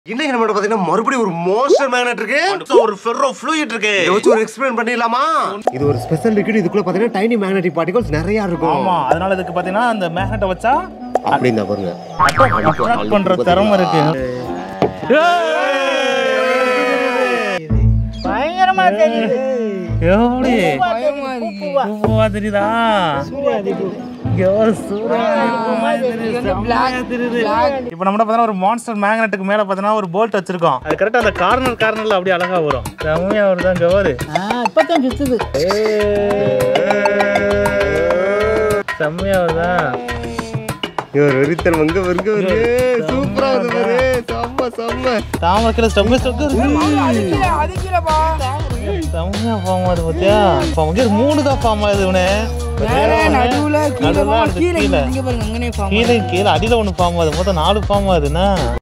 இன்னைக்கு நம்ம பாத்தீங்கன்னா மறுபடியும் ஒரு மோஸ்டர் மேக்னெட் இருக்கு ஒரு ஃபெர்ரோ ஃப்ளூயிட் இருக்கு இதை வச்சு ஒரு எக்ஸ்பிளைன் பண்ணிடலாமா இது ஒரு ஸ்பெஷல் லிக்விட் இதுக்குள்ள பாத்தீங்கன்னா டைனி மேக்னெட்டிக் பார்ட்டிகல்ஸ் நிறைய இருக்கும் ஆமா அதனால இதுக்கு பாத்தீங்கன்னா அந்த மேக்னெட்டை வச்சா அப்படின்னு பாருங்க அட்ராக்ட் பண்ற திறமை இருக்கு பயங்கரமா தெரியுது எப்படி பயமா இருக்கு பூவா தெரியுதா இங்க ஒரு சூரியன் இப்போ நம்ம பார்த்தா ஒரு மான்ஸ்டர் மேக்னெட்டுக்கு மேல பார்த்தீங்கன்னா ஒரு போல்ட் வச்சிருக்கோம் அது கரெக்டா அந்த கார்னர் கார்னர்ல அப்படியே அழகா வரும் செம்மையா வருதான் இங்க வரு இப்பதான் சுத்துது செம்மையா வருதா இவர் வெறித்தன் வங்க வருங்க வருங்க சூப்பரா வந்து பாரு செம்ம செம்ம தாமரை ஸ்டெப் ஸ்டெப் இருக்கு அதுக்கிறப்பா செம்மையா ஃபார்ம் ஆகுது பாத்தியா இப்போ இங்க மூணு தான் ஃபார்ம் ஆகுது இவனே மேல நடுவுல கீழே நடுவுல, அடுத்து கீழே கீழே. இங்க பாருங்க அங்கனே ஃபார்ம் கீழே கீழே அடியில ஒன்று ஃபார்ம் ஆகுது மொத்தம் நாலு ஃபார்ம் ஆகுதுன்னா